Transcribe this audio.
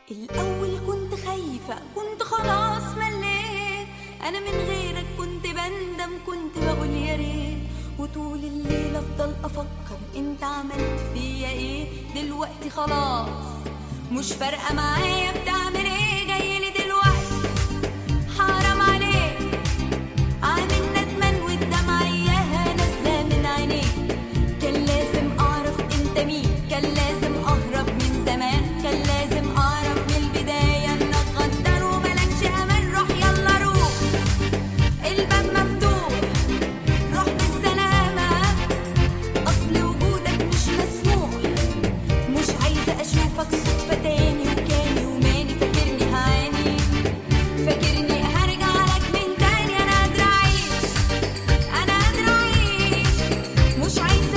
الأول كنت خايفة كنت خلاص مليت أنا من غيرك كنت بندم كنت بقول يا ريت وطول الليل أفضل أفكر أنت عملت فيا إيه دلوقتي خلاص مش فارقة معايا بتعمل إيه جايلي دلوقتي حرام عليك عامل ندمان والدمعة إياها نازلة من عينيك كان لازم أعرف أنت مين كان لازم أهرب من زمان كان لازم أعرف من البداية إنك غدار وملكش أمان روح يلا روح الباب مفتوح روح بالسلامة أصل وجودك مش مسموح مش عايزة أشوفك صدفة تاني وكاني وماني فاكرني هعاني فاكرني هرجع لك من تاني أنا قادرة أعيش أنا قادرة أعيش مش عايزة